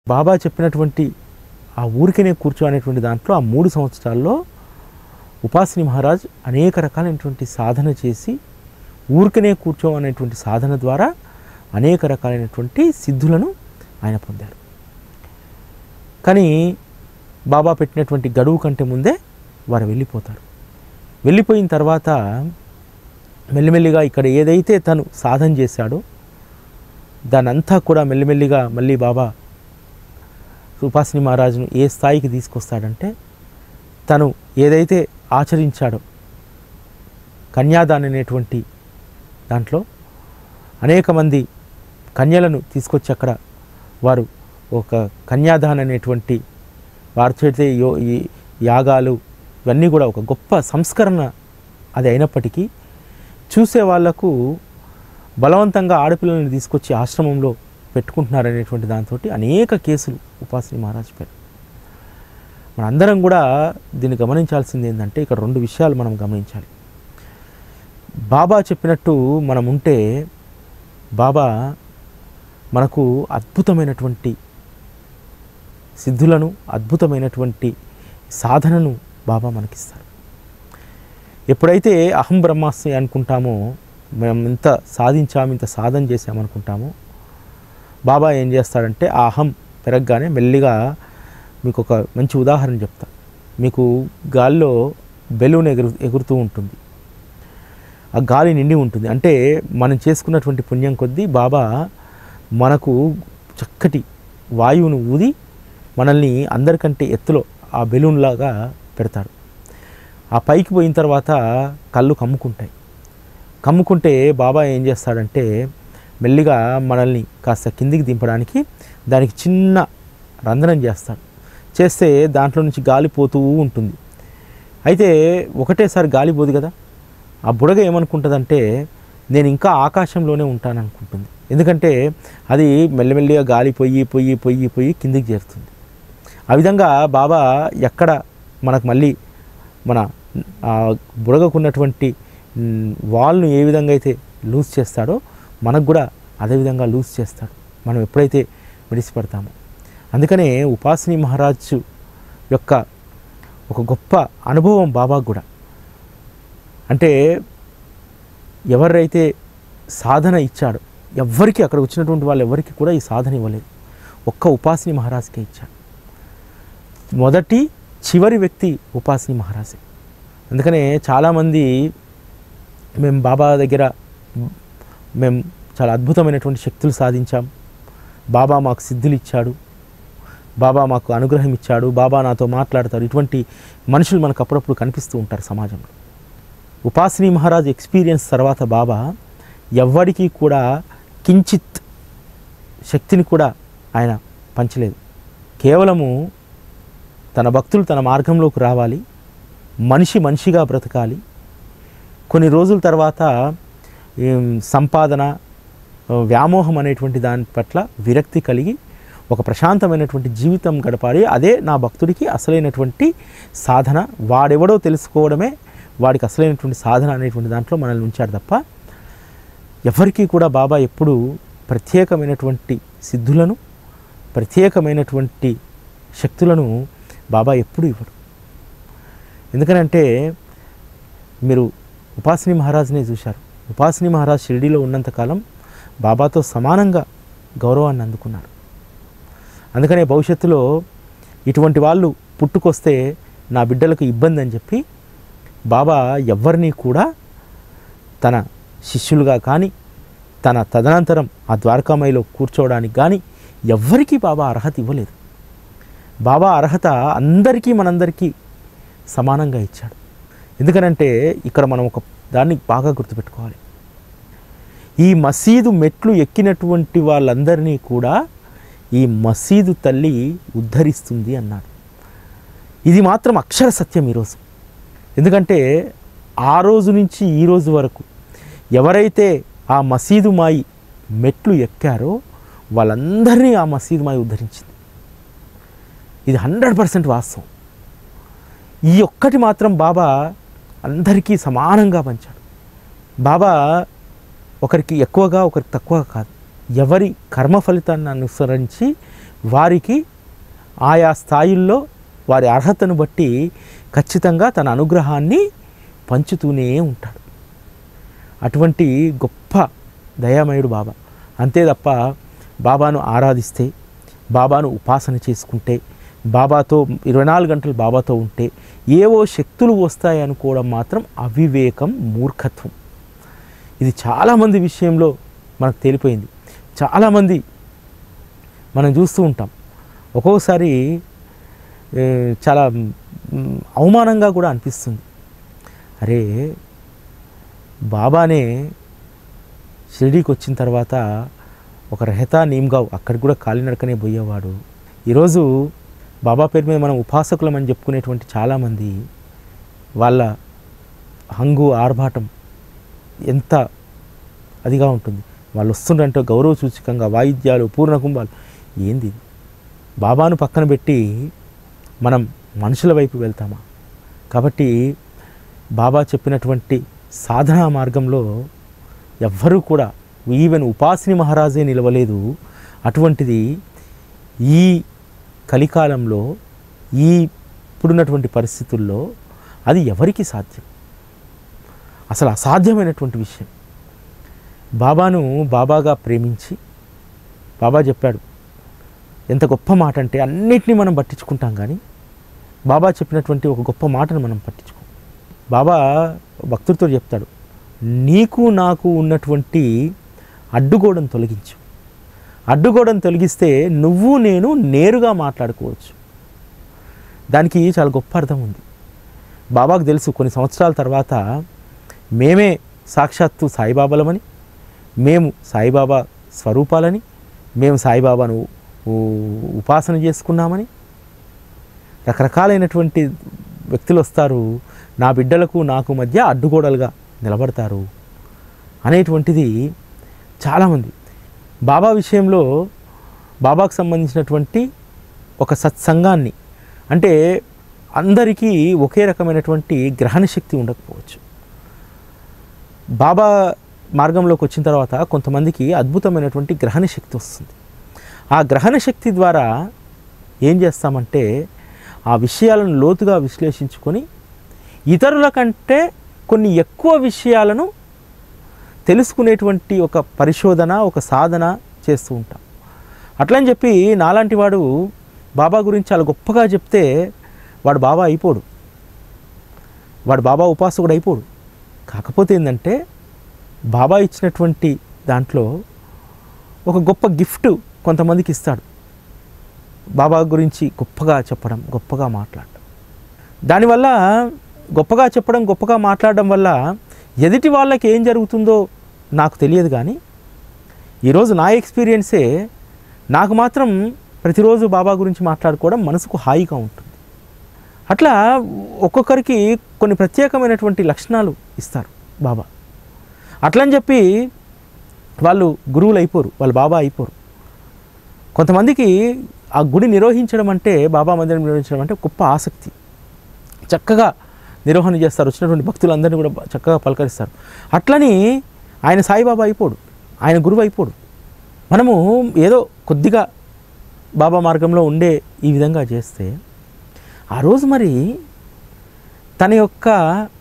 బాబా చెప్పినటువంటి ఆ ఊరికనే కూర్చో అనేటువంటి దాంట్లో ఆ మూడు సంవత్సరాల్లో ఉపాసిని మహారాజ్ అనేక రకాలైనటువంటి సాధన చేసి ఊరికనే కూర్చో అనేటువంటి సాధన ద్వారా అనేక రకాలైనటువంటి సిద్ధులను ఆయన పొందారు కానీ బాబా పెట్టినటువంటి గడువు కంటే ముందే వారు వెళ్ళిపోతారు వెళ్ళిపోయిన తర్వాత మెల్లిమెల్లిగా ఇక్కడ ఏదైతే తను సాధన చేశాడో దానంతా కూడా మెల్లిమెల్లిగా మళ్ళీ బాబా ఉపాసిని మహారాజును ఏ స్థాయికి తీసుకొస్తాడంటే తను ఏదైతే ఆచరించాడో కన్యాదాన్ అనేటువంటి దాంట్లో అనేక మంది కన్యలను తీసుకొచ్చి అక్కడ వారు ఒక కన్యాదాన్ అనేటువంటి వారి చేతే యో ఈ యాగాలు ఇవన్నీ కూడా ఒక గొప్ప సంస్కరణ అది అయినప్పటికీ చూసే వాళ్లకు బలవంతంగా ఆడపిల్లల్ని తీసుకొచ్చి ఆశ్రమంలో పెట్టుకుంటున్నారనేటువంటి దాంతో అనేక కేసులు ఉపాసిని మహారాజ్ పేరు మనందరం కూడా దీన్ని గమనించాల్సింది ఏంటంటే ఇక్కడ రెండు విషయాలు మనం గమనించాలి బాబా చెప్పినట్టు మనం ఉంటే బాబా మనకు అద్భుతమైనటువంటి సిద్ధులను అద్భుతమైనటువంటి సాధనను బాబా మనకిస్తారు ఎప్పుడైతే అహం బ్రహ్మాస్మి అనుకుంటామో మనం ఇంత సాధించాము ఇంత సాధన చేసామనుకుంటామో బాబా ఏం చేస్తాడంటే ఆ అహం పెరగగానే మెల్లిగా మీకు ఒక మంచి ఉదాహరణ చెప్తా మీకు గాలిలో బెలూన్ ఎగురు ఎగురుతూ ఉంటుంది ఆ గాలి నిండి ఉంటుంది అంటే మనం చేసుకున్నటువంటి పుణ్యం కొద్దీ బాబా మనకు చక్కటి వాయువును ఊది మనల్ని అందరికంటే ఎత్తులో ఆ బెలూన్ లాగా పెడతాడు ఆ పైకి పోయిన తర్వాత కళ్ళు కమ్ముకుంటాయి కమ్ముకుంటే బాబా ఏం చేస్తాడంటే మెల్లిగా మనల్ని కాస్త కిందికి దింపడానికి దానికి చిన్న రంధ్రం చేస్తాడు చేస్తే దాంట్లో నుంచి గాలి పోతూ ఉంటుంది అయితే ఒకటేసారి గాలి పోదు కదా ఆ బుడగ ఏమనుకుంటుందంటే నేను ఇంకా ఆకాశంలోనే ఉంటాను అనుకుంటుంది ఎందుకంటే అది మెల్లమెల్లిగా గాలి పొయ్యి పొయ్యి పొయ్యి పొయ్యి కిందికి చేరుతుంది ఆ విధంగా బాబా ఎక్కడ మనకు మళ్ళీ మన ఆ బుడగకున్నటువంటి మ్, వాల్ను ఏ విధంగా అయితే లూజ్ చేస్తాడో మనకు కూడా అదే విధంగా లూజ్ చేస్తాడు మనం ఎప్పుడైతే విడిచిపడతామో అందుకనే ఉపాసిని మహారాజు యొక్క ఒక గొప్ప అనుభవం బాబాకు కూడా అంటే ఎవరైతే సాధన ఇచ్చాడో ఎవ్వరికి అక్కడ వచ్చినటువంటి వాళ్ళు ఎవరికి కూడా ఈ సాధన ఇవ్వలేదు ఒక్క ఉపాసిని మహారాజ్కే ఇచ్చాడు మొదటి చివరి వ్యక్తి ఉపాసిని మహారాజే అందుకనే చాలామంది మేము బాబా దగ్గర మేము చాలా అద్భుతమైనటువంటి శక్తులు సాధించాం బాబా మాకు సిద్ధులు ఇచ్చాడు బాబా మాకు అనుగ్రహం ఇచ్చాడు బాబా నాతో మాట్లాడతారు ఇటువంటి మనుషులు మనకు అప్పుడప్పుడు కనిపిస్తూ ఉంటారు సమాజంలో ఉపాసిని మహారాజ్ ఎక్స్పీరియన్స్ తర్వాత బాబా ఎవ్వడికి కూడా కించిత్ శక్తిని కూడా ఆయన పంచలేదు కేవలము తన భక్తులు తన మార్గంలోకి రావాలి మనిషి మనిషిగా బ్రతకాలి కొన్ని రోజుల తర్వాత ఏం, సంపాదన ఆ, వ్యామోహం అనేటువంటి దాని పట్ల విరక్తి కలిగి ఒక ప్రశాంతమైనటువంటి జీవితం గడపాలి అదే నా భక్తుడికి అసలైనటువంటి సాధన వాడెవడో తెలుసుకోవడమే వాడికి అసలైనటువంటి సాధన అనేటువంటి దాంట్లో మనల్ని ఉంచాడు తప్ప ఎవరికీ కూడా బాబా ఎప్పుడు ప్రత్యేకమైనటువంటి సిద్ధులను ప్రత్యేకమైనటువంటి శక్తులను బాబా ఎప్పుడు ఇవ్వడు ఎందుకనంటే మీరు ఉపాసిని మహారాజ్నే చూశారు ఉపాసిని మహారాజ్ షిరిడీలో ఉన్నంతకాలం బాబాతో సమానంగా గౌరవాన్ని అందుకున్నారు అందుకనే భవిష్యత్తులో ఇటువంటి వాళ్ళు పుట్టుకొస్తే నా బిడ్డలకు ఇబ్బంది అని చెప్పి బాబా ఎవ్వరినీ కూడా తన శిష్యులుగా కానీ తన తదనంతరం ఆ ద్వారకామయిలో కూర్చోవడానికి కానీ ఎవ్వరికీ బాబా అర్హత ఇవ్వలేదు బాబా అర్హత అందరికీ మనందరికీ సమానంగా ఇచ్చాడు ఎందుకనంటే ఇక్కడ మనం ఒక దాన్ని బాగా గుర్తుపెట్టుకోవాలి ఈ మసీదు మెట్లు ఎక్కినటువంటి వాళ్ళందరినీ కూడా ఈ మసీదు తల్లి ఉద్ధరిస్తుంది అన్నాడు ఇది మాత్రం అక్షర సత్యం ఈరోజు ఎందుకంటే ఆ రోజు నుంచి ఈ రోజు వరకు ఎవరైతే ఆ మసీదు మాయి మెట్లు ఎక్కారో వాళ్ళందరినీ ఆ మసీదు మాయి ఉద్ధరించింది ఇది హండ్రెడ్ పర్సెంట్ వాస్తవం ఈ ఒక్కటి మాత్రం బాబా అందరికీ సమానంగా పంచాడు బాబా ఒకరికి ఎక్కువగా ఒకరికి తక్కువ కాదు ఎవరి కర్మ ఫలితాన్ని అనుసరించి వారికి ఆయా స్థాయిల్లో వారి అర్హతను బట్టి ఖచ్చితంగా తన అనుగ్రహాన్ని పంచుతూనే ఉంటాడు అటువంటి గొప్ప దయామయుడు బాబా అంతే తప్ప బాబాను ఆరాధిస్తే బాబాను ఉపాసన చేసుకుంటే బాబాతో ఇరవై నాలుగు గంటలు బాబాతో ఉంటే ఏవో శక్తులు వస్తాయి అనుకోవడం మాత్రం అవివేకం మూర్ఖత్వం ఇది చాలామంది విషయంలో మనకు తేలిపోయింది చాలామంది మనం చూస్తూ ఉంటాం ఒక్కొక్కసారి ఏ, చాలా మ్, అవమానంగా కూడా అనిపిస్తుంది అరే బాబానే షిరిడీకి వచ్చిన తర్వాత ఒక రెహతా నీమ్గావ్ అక్కడికి కూడా కాలినడకనే పోయేవాడు ఈరోజు బాబా పేరు మీద మనం ఉపాసకులం అని చెప్పుకునేటువంటి చాలామంది వాళ్ళ హంగు ఆర్భాటం ఎంత అదిగా ఉంటుంది వాళ్ళు వస్తుండంటే గౌరవ సూచకంగా వాయిద్యాలు పూర్ణ కుంభాలు ఏంది ఇది? బాబాను పక్కన పెట్టి మనం మనుషుల వైపు వెళ్తామా కాబట్టి బాబా చెప్పినటువంటి సాధనా మార్గంలో ఎవ్వరూ కూడా ఈవెన్ ఉపాసిని మహారాజే నిలవలేదు అటువంటిది ఈ కలికాలంలో ఈ ఇప్పుడున్నటువంటి పరిస్థితుల్లో అది ఎవరికి సాధ్యం అసలు అసాధ్యమైనటువంటి విషయం బాబాను బాబాగా ప్రేమించి బాబా చెప్పాడు ఎంత గొప్ప మాట అంటే అన్నిటినీ మనం పట్టించుకుంటాం కానీ బాబా చెప్పినటువంటి ఒక గొప్ప మాటను మనం పట్టించుకోం బాబా భక్తుడితో చెప్తాడు నీకు నాకు ఉన్నటువంటి అడ్డుగోడను తొలగించు అడ్డుగోడను తొలగిస్తే నువ్వు నేను నేరుగా మాట్లాడుకోవచ్చు దానికి చాలా గొప్ప అర్థం ఉంది బాబాకు తెలుసు కొన్ని సంవత్సరాల తర్వాత మేమే సాక్షాత్తు సాయిబాబాలమని మేము సాయిబాబా స్వరూపాలని మేము సాయిబాబాను ఉ- ఉపాసన చేసుకున్నామని రకరకాలైనటువంటి వ్యక్తులు వస్తారు నా బిడ్డలకు నాకు మధ్య అడ్డుగోడలుగా నిలబడతారు అనేటువంటిది చాలామంది బాబా విషయంలో బాబాకు సంబంధించినటువంటి ఒక సత్సంగాన్ని అంటే అందరికీ ఒకే రకమైనటువంటి గ్రహణ శక్తి ఉండకపోవచ్చు బాబా మార్గంలోకి వచ్చిన తర్వాత కొంతమందికి అద్భుతమైనటువంటి గ్రహణ శక్తి వస్తుంది ఆ గ్రహణ శక్తి ద్వారా ఏం చేస్తామంటే ఆ విషయాలను లోతుగా విశ్లేషించుకొని ఇతరుల కంటే కొన్ని ఎక్కువ విషయాలను తెలుసుకునేటువంటి ఒక పరిశోధన ఒక సాధన చేస్తూ ఉంటాం అట్లని చెప్పి నాలాంటి వాడు బాబా గురించి చాలా గొప్పగా చెప్తే వాడు బాబా అయిపోడు వాడు బాబా ఉపాసకుడు అయిపోడు కాకపోతే ఏంటంటే బాబా ఇచ్చినటువంటి దాంట్లో ఒక గొప్ప గిఫ్ట్ కొంతమందికి ఇస్తాడు బాబా గురించి గొప్పగా చెప్పడం గొప్పగా మాట్లాడడం దానివల్ల గొప్పగా చెప్పడం గొప్పగా మాట్లాడడం వల్ల ఎదుటి వాళ్ళకి ఏం జరుగుతుందో నాకు తెలియదు కానీ ఈరోజు నా ఎక్స్పీరియన్సే నాకు మాత్రం ప్రతిరోజు బాబా గురించి మాట్లాడుకోవడం మనసుకు హాయిగా ఉంటుంది అట్లా ఒక్కొక్కరికి కొన్ని ప్రత్యేకమైనటువంటి లక్షణాలు ఇస్తారు బాబా అట్లని చెప్పి వాళ్ళు గురువులు అయిపోరు వాళ్ళు బాబా అయిపోరు కొంతమందికి ఆ గుడి నిర్వహించడం అంటే బాబా మందిరం నిర్వహించడం అంటే గొప్ప ఆసక్తి చక్కగా నిర్వహణ చేస్తారు వచ్చినటువంటి భక్తులందరినీ కూడా బా- చక్కగా పలకరిస్తారు అట్లని ఆయన సాయిబాబా అయిపోడు ఆయన గురువు అయిపోడు మనము ఏదో కొద్దిగా బాబా మార్గంలో ఉండే ఈ విధంగా చేస్తే ఆ రోజు మరి తన యొక్క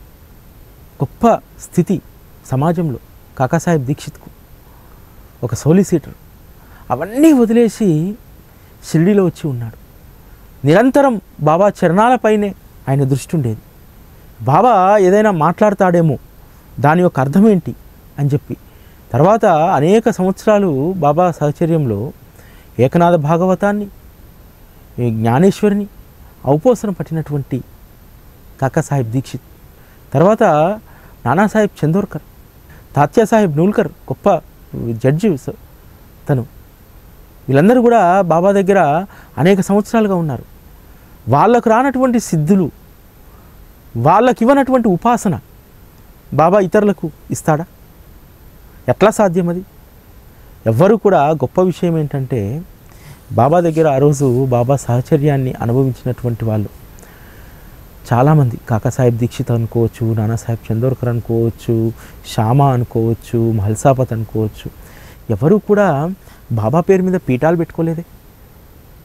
గొప్ప స్థితి సమాజంలో కాకాసాహెబ్ దీక్షిత్కు ఒక సోలిసిటర్ అవన్నీ వదిలేసి షిరిడీలో వచ్చి ఉన్నాడు నిరంతరం బాబా చరణాలపైనే ఆయన దృష్టి ఉండేది బాబా ఏదైనా మాట్లాడతాడేమో దాని యొక్క అర్థం ఏంటి అని చెప్పి తర్వాత అనేక సంవత్సరాలు బాబా సహచర్యంలో ఏకనాథ భాగవతాన్ని ఈ జ్ఞానేశ్వరిని ఔపోసన పట్టినటువంటి కాకాసాహెబ్ దీక్షిత్ తర్వాత నానాసాహెబ్ చందోర్కర్ తాత్యాసాహెబ్ నూల్కర్ గొప్ప జడ్జి స- తను వీళ్ళందరూ కూడా బాబా దగ్గర అనేక సంవత్సరాలుగా ఉన్నారు వాళ్ళకు రానటువంటి సిద్ధులు వాళ్ళకి ఇవ్వనటువంటి ఉపాసన బాబా ఇతరులకు ఇస్తాడా ఎట్లా సాధ్యం అది ఎవ్వరు కూడా గొప్ప విషయం ఏంటంటే బాబా దగ్గర ఆ రోజు బాబా సహచర్యాన్ని అనుభవించినటువంటి వాళ్ళు చాలామంది కాకాసాహెబ్ దీక్షిత్ అనుకోవచ్చు నానాసాహెబ్ చందోర్కర్ అనుకోవచ్చు శ్యామ అనుకోవచ్చు మహల్సాపత్ అనుకోవచ్చు ఎవరు కూడా బాబా పేరు మీద పీఠాలు పెట్టుకోలేదే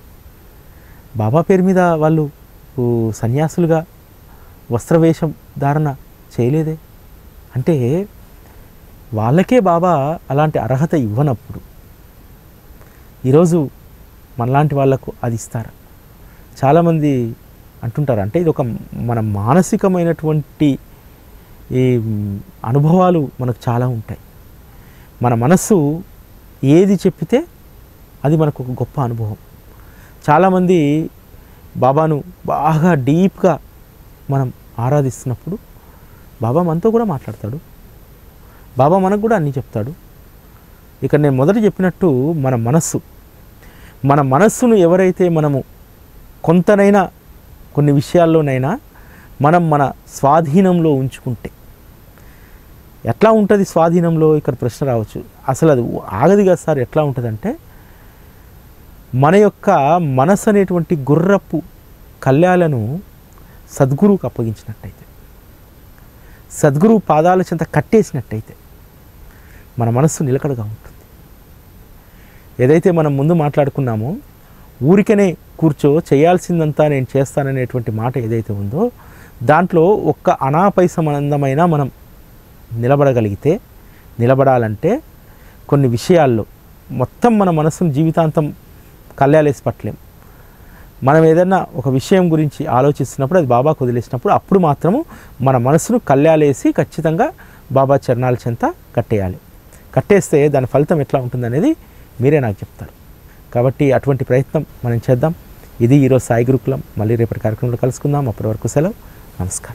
బాబా పేరు మీద వాళ్ళు ఊ, సన్యాసులుగా వస్త్రవేషం ధారణ చేయలేదే అంటే వాళ్ళకే బాబా అలాంటి అర్హత ఇవ్వనప్పుడు ఈరోజు మనలాంటి వాళ్ళకు అది ఇస్తారు చాలామంది అంటుంటారు అంటే ఇది ఒక మన మానసికమైనటువంటి ఈ మ్, అనుభవాలు మనకు చాలా ఉంటాయి మన మనస్సు ఏది చెప్పితే అది మనకు ఒక గొప్ప అనుభవం చాలామంది బాబాను బాగా డీప్గా మనం ఆరాధిస్తున్నప్పుడు బాబా మనతో కూడా మాట్లాడతాడు బాబా మనకు కూడా అన్నీ చెప్తాడు ఇక్కడ నేను మొదట చెప్పినట్టు మన మనస్సు మన మనస్సును ఎవరైతే మనము కొంతనైనా కొన్ని విషయాల్లోనైనా మనం మన స్వాధీనంలో ఉంచుకుంటే ఎట్లా ఉంటుంది స్వాధీనంలో ఇక్కడ ప్రశ్న రావచ్చు అసలు అది ఆగది కదా సార్ ఎట్లా ఉంటుందంటే మన యొక్క మనసు అనేటువంటి గుర్రపు కళ్యాలను సద్గురువుకు అప్పగించినట్టయితే సద్గురువు పాదాల చెంత కట్టేసినట్టయితే మన మనస్సు నిలకడగా ఉంటుంది ఏదైతే మనం ముందు మాట్లాడుకున్నామో ఊరికనే కూర్చో చేయాల్సిందంతా నేను చేస్తాననేటువంటి మాట ఏదైతే ఉందో దాంట్లో ఒక్క అనాపైసమందమైన మనం నిలబడగలిగితే నిలబడాలంటే కొన్ని విషయాల్లో మొత్తం మన మనసును జీవితాంతం కళ్యాలేసి పట్టలేం మనం ఏదైనా ఒక విషయం గురించి ఆలోచిస్తున్నప్పుడు అది బాబాకు వదిలేసినప్పుడు అప్పుడు మాత్రము మన మనసును కళ్యాలేసి ఖచ్చితంగా బాబా చరణాల చెంత కట్టేయాలి కట్టేస్తే దాని ఫలితం ఎట్లా ఉంటుందనేది మీరే నాకు చెప్తారు కాబట్టి అటువంటి ప్రయత్నం మనం చేద్దాం ఇది ఈరోజు సాయి గురుకులం మళ్ళీ రేపటి కార్యక్రమంలో కలుసుకుందాం అప్పటి వరకు సెలవు నమస్కారం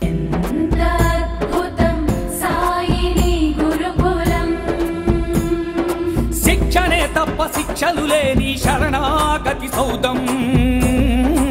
అద్భుతం సాయిని గురుకులం శిక్షణే తప్ప శిక్షలు లేని శరణాగతి సౌదం